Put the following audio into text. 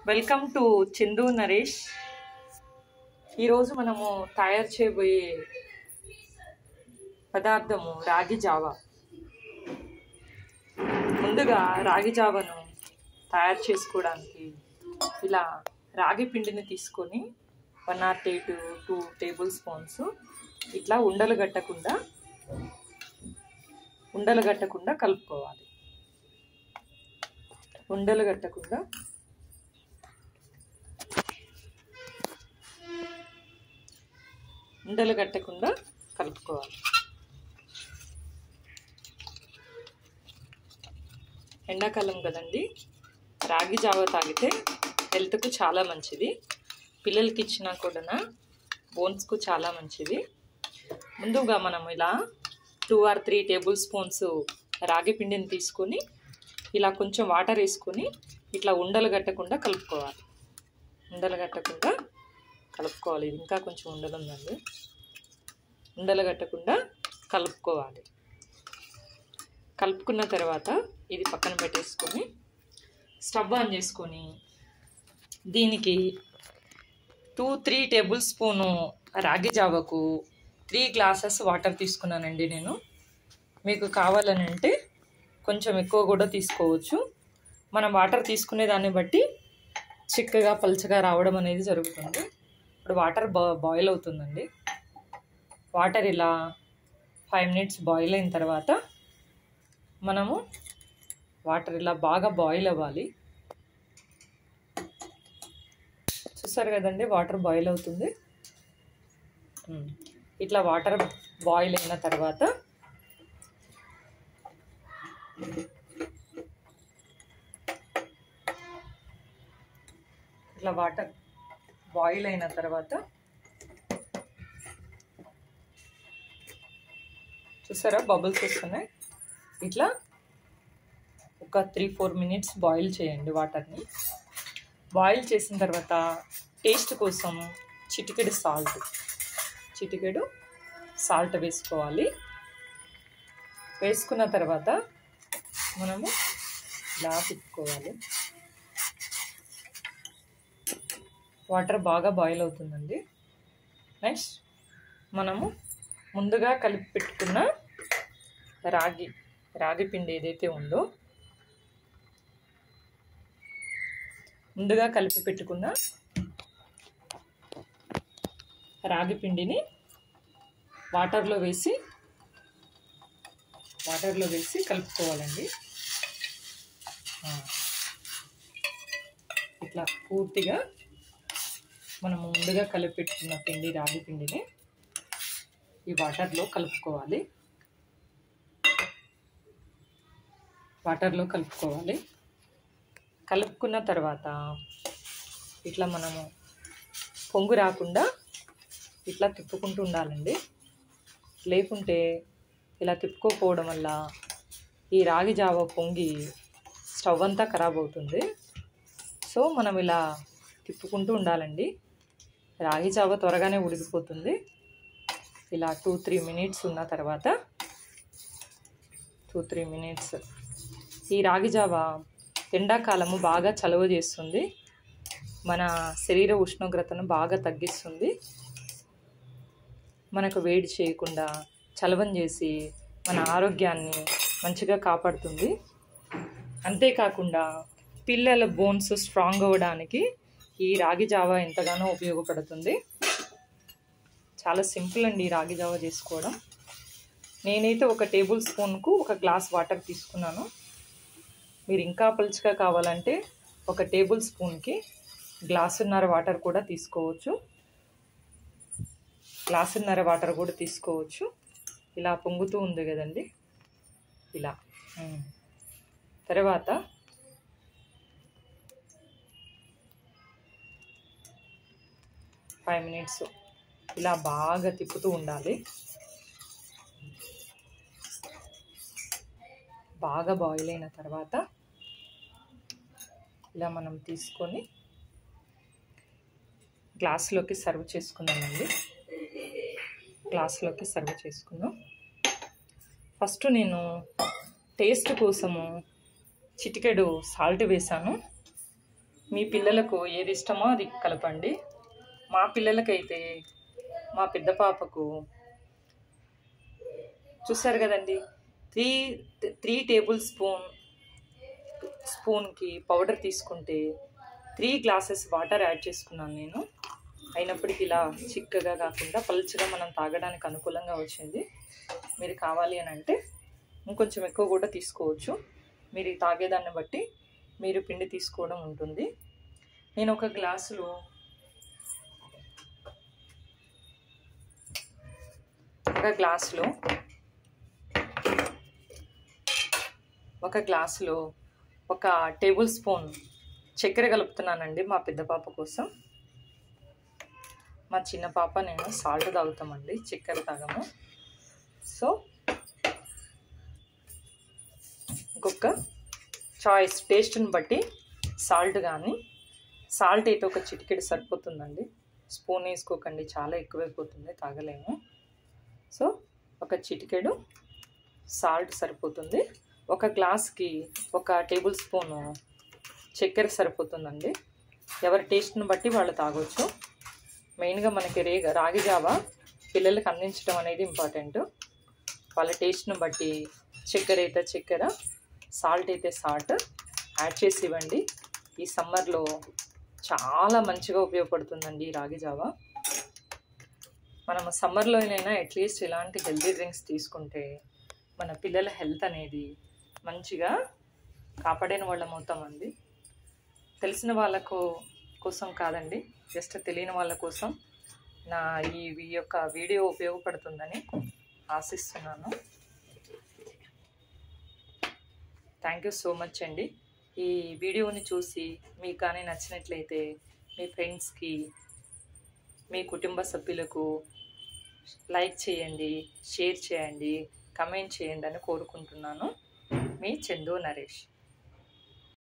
welcome to Chandu Naresh ఈరోజు మనము తయారు చేయబోయే పదార్థము రాగి జావా ముందుగా రాగి జావను తయారు చేసుకోవడానికి ఇలా రాగి పిండిని తీసుకొని one not eight two tablespoons ఇట్లా ఉండలు కట్టకుండా ఉండలు కట్టకుండా కలుపుకోవాలి ఉండలు కట్టకుండా ఉండలు కట్టకుండా కలుపుకోవాలి ఎండాకాలం కదండి రాగి జావ తాగితే హెల్త్కు చాలా మంచిది పిల్లలకి ఇచ్చినా కూడా బోన్స్కు చాలా మంచిది ముందుగా మనం ఇలా two or three tablespoons రాగి పిండిని తీసుకొని ఇలా కొంచెం వాటర్ వేసుకొని ఇట్లా ఉండలు కట్టకుండా కలుపుకోవాలి ఉండలు కట్టకుండా కలుపుకోవాలి ఇది ఇంకా కొంచెం ఉండలు ఉందండి ఉండలు కట్టకుండా కలుపుకోవాలి కలుపుకున్న తర్వాత ఇది పక్కన పెట్టేసుకొని స్టవ్ ఆన్ చేసుకొని దీనికి టూ త్రీ టేబుల్ స్పూను రాగి జావకు త్రీ గ్లాసెస్ వాటర్ తీసుకున్నానండి నేను మీకు కావాలని అంటే కొంచెం ఎక్కువ కూడా తీసుకోవచ్చు మనం వాటర్ తీసుకునే దాన్ని బట్టి చిక్కగా పలుచగా రావడం అనేది జరుగుతుంది ఇప్పుడు వాటర్ బా బాయిల్ అవుతుందండి వాటర్ ఇలా ఫైవ్ మినిట్స్ బాయిల్ అయిన తర్వాత మనము వాటర్ ఇలా బాగా బాయిల్ అవ్వాలి చూసారు కదండి వాటర్ బాయిల్ అవుతుంది ఇట్లా వాటర్ బాయిల్ అయిన తర్వాత ఇట్లా వాటర్ బాయిల్ అయిన తర్వాత చూసారా బబుల్స్ వస్తున్నాయి ఇట్లా ఒక త్రీ ఫోర్ మినిట్స్ బాయిల్ చేయండి వాటర్ని బాయిల్ చేసిన తర్వాత టేస్ట్ కోసం చిటికెడు సాల్ట్ చిటికెడు సాల్ట్ వేసుకోవాలి వేసుకున్న తర్వాత మనము ఇలా తిప్పుకోవాలి వాటర్ బాగా బాయిల్ అవుతుందండి నెక్స్ట్ మనము ముందుగా కలిపి పెట్టుకున్న రాగి రాగి పిండి ఏదైతే ఉందో ముందుగా కలిపి పెట్టుకున్న రాగి పిండిని వాటర్లో వేసి వాటర్లో వేసి కలుపుకోవాలండి ఇట్లా పూర్తిగా మనం ముందుగా కలిపి పెట్టుకున్న పిండి రాగి పిండిని ఈ వాటర్లో కలుపుకోవాలి వాటర్లో కలుపుకోవాలి కలుపుకున్న తర్వాత ఇట్లా మనము పొంగు రాకుండా ఇట్లా తిప్పుకుంటూ ఉండాలండి లేకుంటే ఇలా తిప్పుకోకపోవడం వల్ల ఈ రాగి జావ పొంగి స్టవ్ అంతా ఖరాబ్ అవుతుంది సో మనం ఇలా తిప్పుకుంటూ ఉండాలండి రాగి జావ త్వరగానే ఉడికిపోతుంది ఇలా టూ త్రీ మినిట్స్ ఉన్న తర్వాత టూ త్రీ మినిట్స్ ఈ రాగి జావ ఎండాకాలము బాగా చలువ చేస్తుంది మన శరీర ఉష్ణోగ్రతను బాగా తగ్గిస్తుంది మనకు వేడి చేయకుండా చలవం చేసి మన ఆరోగ్యాన్ని మంచిగా కాపాడుతుంది అంతేకాకుండా పిల్లల బోన్స్ స్ట్రాంగ్ అవ్వడానికి ఈ రాగి జావ ఎంతగానో ఉపయోగపడుతుంది చాలా సింపుల్ అండి ఈ రాగి జావ చేసుకోవడం నేనైతే ఒక టేబుల్ స్పూన్కు ఒక గ్లాస్ వాటర్ తీసుకున్నాను మీరు ఇంకా పలుచగా కావాలంటే ఒక టేబుల్ స్పూన్కి గ్లాసున్నర వాటర్ కూడా తీసుకోవచ్చు గ్లాసున్నర వాటర్ కూడా తీసుకోవచ్చు ఇలా పొంగుతూ ఉంది కదండి ఇలా తర్వాత ఫైవ్ మినిట్స్ ఇలా బాగా తిప్పుతూ ఉండాలి బాగా బాయిల్ అయిన తర్వాత ఇలా మనం తీసుకొని గ్లాస్లోకి సర్వ్ చేసుకున్నామండి గ్లాస్లోకి సర్వ్ చేసుకున్నాం ఫస్ట్ నేను టేస్ట్ కోసము చిటికెడు సాల్ట్ వేసాను మీ పిల్లలకు ఏది ఇష్టమో అది కలపండి మా పిల్లలకైతే మా పెద్ద పాపకు చూసారు కదండి త్రీ త్రీ టేబుల్ స్పూన్ స్పూన్కి పౌడర్ తీసుకుంటే త్రీ గ్లాసెస్ వాటర్ యాడ్ చేసుకున్నాను నేను అయినప్పటికీ ఇలా చిక్కగా కాకుండా పలుచగా మనం తాగడానికి అనుకూలంగా వచ్చింది మీరు కావాలి అని అంటే ఇంకొంచెం ఎక్కువ కూడా తీసుకోవచ్చు మీరు తాగేదాన్ని బట్టి మీరు పిండి తీసుకోవడం ఉంటుంది నేను ఒక గ్లాసులో ఒక గ్లాసులో ఒక గ్లాసులో ఒక టేబుల్ స్పూన్ చక్కెర కలుపుతున్నానండి మా పెద్ద పాప కోసం మా చిన్న పాప నేను సాల్ట్ తాగుతామండి చక్కెర తాగము సో ఇంకొక చాయిస్ టేస్ట్ని బట్టి సాల్ట్ కానీ సాల్ట్ అయితే ఒక చిటికెడు సరిపోతుందండి స్పూన్ వేసుకోకండి చాలా ఎక్కువైపోతుంది తాగలేము సో ఒక చిటికెడు సాల్ట్ సరిపోతుంది ఒక గ్లాస్కి ఒక టేబుల్ స్పూను చక్కెర సరిపోతుందండి ఎవరి టేస్ట్ని బట్టి వాళ్ళు తాగొచ్చు మెయిన్గా మనకి రే రాగి జావ పిల్లలకి అందించడం అనేది ఇంపార్టెంట్ వాళ్ళ టేస్ట్ని బట్టి చక్కెర అయితే చక్కెర సాల్ట్ అయితే సాల్ట్ యాడ్ చేసి ఇవ్వండి ఈ సమ్మర్లో చాలా మంచిగా ఉపయోగపడుతుందండి ఈ రాగి జావ మనం సమ్మర్లోనైనా అట్లీస్ట్ ఇలాంటి హెల్తీ డ్రింక్స్ తీసుకుంటే మన పిల్లల హెల్త్ అనేది మంచిగా కాపాడిన వాళ్ళం అవుతామండి తెలిసిన వాళ్ళకు కోసం కాదండి జస్ట్ తెలియని వాళ్ళ కోసం నా ఈ ఈ యొక్క వీడియో ఉపయోగపడుతుందని ఆశిస్తున్నాను థ్యాంక్ యూ సో మచ్ అండి ఈ వీడియోని చూసి మీకు కానీ నచ్చినట్లయితే మీ ఫ్రెండ్స్కి మీ కుటుంబ సభ్యులకు లైక్ చేయండి షేర్ చేయండి కమెంట్ చేయండి అని కోరుకుంటున్నాను మీ చందు నరేష్